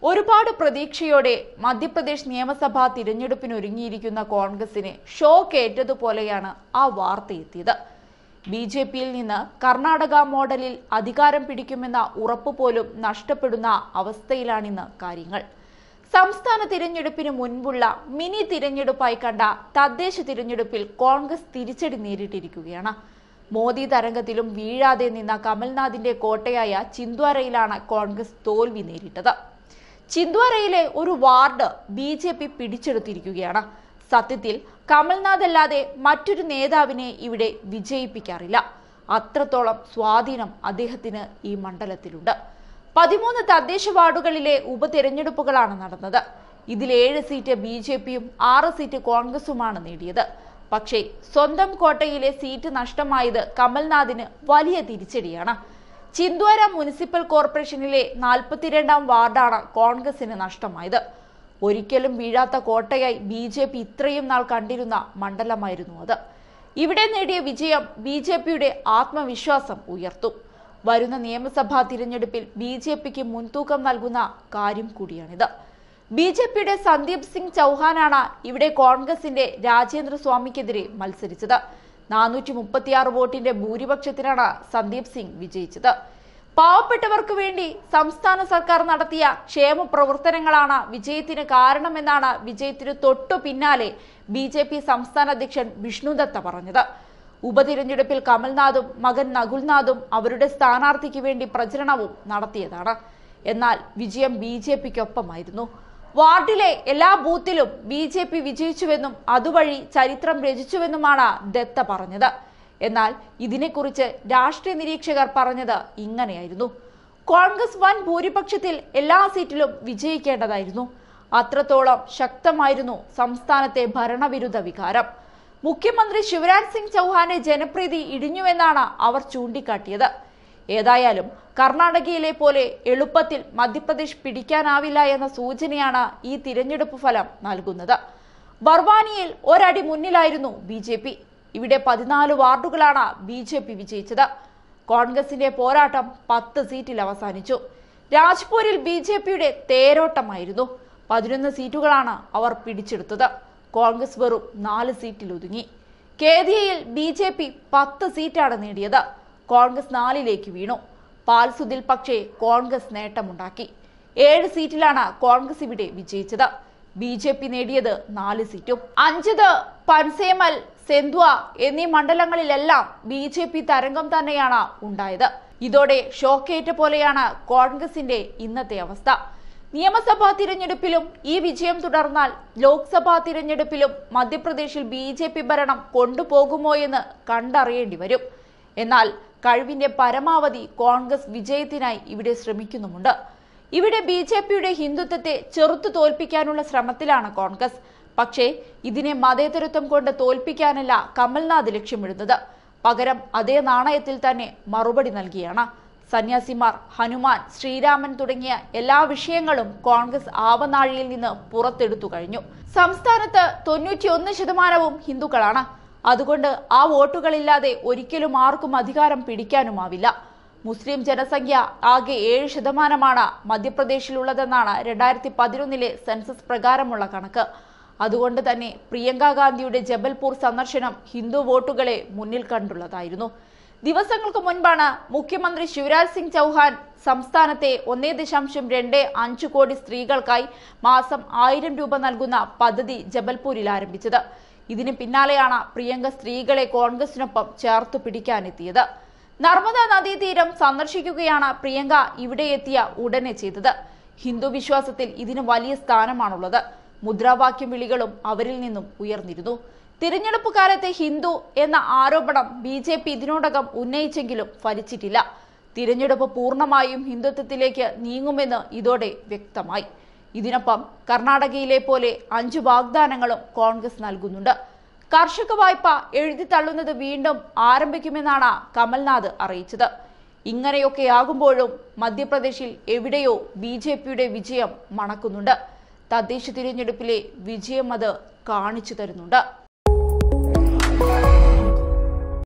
ഒരുപാട് പ്രതീക്ഷയോടെ മധ്യപ്രദേശ് നിയമസഭാ തിരഞ്ഞെടുപ്പിനൊരുങ്ങിയിരിക്കുന്ന കോൺഗ്രസിന് ഷോക്ക് ഏറ്റതുപോലെയാണ് ആ വാർത്ത എത്തിയത് ബി ജെ പിയിൽ നിന്ന് കർണാടക മോഡലിൽ അധികാരം പിടിക്കുമെന്ന ഉറപ്പ് പോലും നഷ്ടപ്പെടുന്ന അവസ്ഥയിലാണിന്ന് കാര്യങ്ങൾ സംസ്ഥാന തിരഞ്ഞെടുപ്പിന് മുൻപുള്ള മിനി തിരഞ്ഞെടുപ്പായി കണ്ട തദ്ദേശ തിരഞ്ഞെടുപ്പിൽ കോൺഗ്രസ് തിരിച്ചടി നേരിട്ടിരിക്കുകയാണ് മോദി തരംഗത്തിലും വീഴാതെ നിന്ന കമൽനാഥിന്റെ കോട്ടയായ ചിന്ദ്വാരയിലാണ് കോൺഗ്രസ് തോൽവി നേരിട്ടത് ചിന്ദ്വാരയിലെ ഒരു വാർഡ് ബി ജെ പി പിടിച്ചെടുത്തിരിക്കുകയാണ് സത്യത്തിൽ കമൽനാഥ് അല്ലാതെ മറ്റൊരു നേതാവിനെ ഇവിടെ വിജയിപ്പിക്കാറില്ല അത്രത്തോളം സ്വാധീനം അദ്ദേഹത്തിന് ഈ മണ്ഡലത്തിലുണ്ട് പതിമൂന്ന് തദ്ദേശ വാർഡുകളിലെ ഉപതെരഞ്ഞെടുപ്പുകളാണ് നടന്നത് ഇതിൽ ഏഴ് സീറ്റ് ബി ജെ പിയും ആറ് സീറ്റ് കോൺഗ്രസുമാണ് നേടിയത് പക്ഷേ സ്വന്തം കോട്ടയിലെ സീറ്റ് നഷ്ടമായത് കമൽനാഥിന് വലിയ തിരിച്ചടിയാണ് ചിന്ദ്വാര മുനിസിപ്പൽ കോർപ്പറേഷനിലെ നാൽപ്പത്തിരണ്ടാം വാർഡാണ് കോൺഗ്രസിന് നഷ്ടമായത് ഒരിക്കലും വീഴാത്ത കോട്ടയായി ബി ജെ പി ഇത്രയും നാൾ കണ്ടിരുന്ന മണ്ഡലമായിരുന്നു അത് ഇവിടെ നേടിയ വിജയം ബി ജെ പിയുടെ ആത്മവിശ്വാസം ഉയർത്തും വരുന്ന നിയമസഭാ തിരഞ്ഞെടുപ്പിൽ ബി ജെ പിക്ക് മുൻതൂക്കം നൽകുന്ന കാര്യം കൂടിയാണിത് ബി ജെ പിയുടെ സന്ദീപ് സിംഗ് ചൗഹാനാണ് ഇവിടെ കോൺഗ്രസിന്റെ രാജേന്ദ്ര സ്വാമിക്കെതിരെ മത്സരിച്ചത് നാനൂറ്റി മുപ്പത്തിയാറ് വോട്ടിന്റെ ഭൂരിപക്ഷത്തിനാണ് സന്ദീപ് സിംഗ് വിജയിച്ചത് പാവപ്പെട്ടവർക്ക് വേണ്ടി സംസ്ഥാന സർക്കാർ നടത്തിയ ക്ഷേമ പ്രവർത്തനങ്ങളാണ് വിജയത്തിന് കാരണമെന്നാണ് വിജയത്തിന് തൊട്ടു പിന്നാലെ ബി ജെ പി സംസ്ഥാന അധ്യക്ഷൻ വിഷ്ണുദത്ത പറഞ്ഞത് ഉപതിരഞ്ഞെടുപ്പിൽ കമൽനാഥും മകൻ നകുൽനാഥും അവരുടെ സ്ഥാനാർത്ഥിക്ക് വേണ്ടി പ്രചരണവും നടത്തിയതാണ് എന്നാൽ വിജയം ബി ജെ പിക്കൊപ്പമായിരുന്നു വാർഡിലെ എല്ലാ ബൂത്തിലും ബി ജെ പി വിജയിച്ചുവെന്നും അതുവഴി ചരിത്രം രചിച്ചുവെന്നുമാണ് ദത്ത പറഞ്ഞത് എന്നാൽ ഇതിനെക്കുറിച്ച് രാഷ്ട്രീയ നിരീക്ഷകർ പറഞ്ഞത് ഇങ്ങനെയായിരുന്നു കോൺഗ്രസ് വൻ ഭൂരിപക്ഷത്തിൽ എല്ലാ സീറ്റിലും വിജയിക്കേണ്ടതായിരുന്നു അത്രത്തോളം ശക്തമായിരുന്നു സംസ്ഥാനത്തെ ഭരണവിരുദ്ധ വികാരം മുഖ്യമന്ത്രി ശിവരാജ് സിംഗ് ചൗഹാന്റെ ജനപ്രീതി ഇടിഞ്ഞുവെന്നാണ് അവർ ചൂണ്ടിക്കാട്ടിയത് ഏതായാലും കർണാടകയിലെ പോലെ എളുപ്പത്തിൽ മധ്യപ്രദേശ് പിടിക്കാനാവില്ല എന്ന സൂചനയാണ് ഈ തിരഞ്ഞെടുപ്പ് ഫലം നൽകുന്നത് ബർവാനിയിൽ ഒരടി മുന്നിലായിരുന്നു ബി ജെ പി ഇവിടെ പതിനാല് വാർഡുകളാണ് ബി ജെ പി വിജയിച്ചത് കോൺഗ്രസിന്റെ പോരാട്ടം പത്ത് സീറ്റിൽ അവസാനിച്ചു രാജ്പൂരിൽ ബി ജെ പിയുടെ തേരോട്ടമായിരുന്നു പതിനൊന്ന് സീറ്റുകളാണ് അവർ പിടിച്ചെടുത്തത് കോൺഗ്രസ് വെറും നാല് സീറ്റിൽ ഒതുങ്ങി കേദിയയിൽ ബി ജെ പി പത്ത് സീറ്റാണ് നേടിയത് കോൺഗ്രസ് നാലിലേക്ക് വീണു പാൽസുദിൽ പക്ഷേ കോൺഗ്രസ് നേട്ടമുണ്ടാക്കി ഏഴ് സീറ്റിലാണ് കോൺഗ്രസ് ഇവിടെ വിജയിച്ചത് ബി ജെ പി നേടിയത് നാല് സീറ്റും അഞ്ചത് പൻസേമൽ സെന്ധ്വ എന്നീ മണ്ഡലങ്ങളിലെല്ലാം ബി ജെ പി തരംഗം തന്നെയാണ് ഉണ്ടായത് ഇതോടെ ഷോക്കേറ്റ പോലെയാണ് കോൺഗ്രസിന്റെ ഇന്നത്തെ അവസ്ഥ നിയമസഭാ തിരഞ്ഞെടുപ്പിലും ഈ വിജയം തുടർന്നാൽ ലോക്സഭാ തിരഞ്ഞെടുപ്പിലും മധ്യപ്രദേശിൽ ബി ജെ പി ഭരണം കൊണ്ടുപോകുമോ എന്ന് കണ്ടറിയേണ്ടി വരും എന്നാൽ കഴിവിന്റെ പരമാവധി കോൺഗ്രസ് വിജയത്തിനായി ഇവിടെ ശ്രമിക്കുന്നുമുണ്ട് ഇവിടെ ബി ജെ പിയുടെ ഹിന്ദുത്വത്തെ ചെറുത്തു തോൽപ്പിക്കാനുള്ള ശ്രമത്തിലാണ് കോൺഗ്രസ് പക്ഷേ ഇതിനെ മതേതരത്വം കൊണ്ട് തോൽപ്പിക്കാനല്ല കമൽനാഥ് ലക്ഷ്യമിടുന്നത് പകരം അതേ നാണയത്തിൽ തന്നെ മറുപടി നൽകിയാണ് സന്യാസിമാർ ഹനുമാൻ ശ്രീരാമൻ തുടങ്ങിയ എല്ലാ വിഷയങ്ങളും കോൺഗ്രസ് ആവനാഴിയിൽ നിന്ന് പുറത്തെടുത്തു കഴിഞ്ഞു സംസ്ഥാനത്ത് തൊണ്ണൂറ്റിയൊന്ന് ശതമാനവും ഹിന്ദുക്കളാണ് അതുകൊണ്ട് ആ വോട്ടുകളില്ലാതെ ഒരിക്കലും ആർക്കും അധികാരം പിടിക്കാനുമാവില്ല മുസ്ലിം ജനസംഖ്യ ആകെ ഏഴ് ശതമാനമാണ് മധ്യപ്രദേശിലുള്ളതെന്നാണ് രണ്ടായിരത്തി പതിനൊന്നിലെ സെൻസസ് പ്രകാരമുള്ള കണക്ക് അതുകൊണ്ട് തന്നെ പ്രിയങ്ക ഗാന്ധിയുടെ ജബൽപൂർ സന്ദർശനം ഹിന്ദു വോട്ടുകളെ മുന്നിൽ കണ്ടുള്ളതായിരുന്നു ദിവസങ്ങൾക്ക് മുൻപാണ് മുഖ്യമന്ത്രി ശിവരാജ് സിംഗ് ചൗഹാൻ സംസ്ഥാനത്തെ ഒന്നേ ദശാംശം രണ്ട് അഞ്ച് കോടി സ്ത്രീകൾക്കായി മാസം ആയിരം രൂപ നൽകുന്ന പദ്ധതി ജബൽപൂരിൽ ആരംഭിച്ചത് ഇതിന് പിന്നാലെയാണ് പ്രിയങ്ക സ്ത്രീകളെ കോൺഗ്രസിനൊപ്പം ചേർത്തു പിടിക്കാനെത്തിയത് നർമ്മദ നദീതീരം സന്ദർശിക്കുകയാണ് പ്രിയങ്ക ഇവിടെ എത്തിയ ഉടനെ ചെയ്തത് ഹിന്ദു വിശ്വാസത്തിൽ ഇതിന് വലിയ സ്ഥാനമാണുള്ളത് മുദ്രാവാക്യം വിളികളും അവരിൽ നിന്നും ഉയർന്നിരുന്നു തിരഞ്ഞെടുപ്പ് കാലത്തെ ഹിന്ദു എന്ന ആരോപണം ബി ജെ പി ഇതിനോടകം ഉന്നയിച്ചെങ്കിലും ഫലിച്ചിട്ടില്ല തിരഞ്ഞെടുപ്പ് പൂർണ്ണമായും ഹിന്ദുത്വത്തിലേക്ക് നീങ്ങുമെന്ന് ഇതോടെ വ്യക്തമായി ഇതിനൊപ്പം കർണാടകയിലെ പോലെ അഞ്ചു വാഗ്ദാനങ്ങളും കോൺഗ്രസ് നൽകുന്നുണ്ട് കർഷക വായ്പ എഴുതി തള്ളുന്നത് വീണ്ടും ആരംഭിക്കുമെന്നാണ് കമൽനാഥ് അറിയിച്ചത് ഇങ്ങനെയൊക്കെയാകുമ്പോഴും മധ്യപ്രദേശിൽ എവിടെയോ ബി ജെ പിയുടെ വിജയം മണക്കുന്നുണ്ട് തദ്ദേശ തിരഞ്ഞെടുപ്പിലെ വിജയം അത് കാണിച്ചു തരുന്നുണ്ട്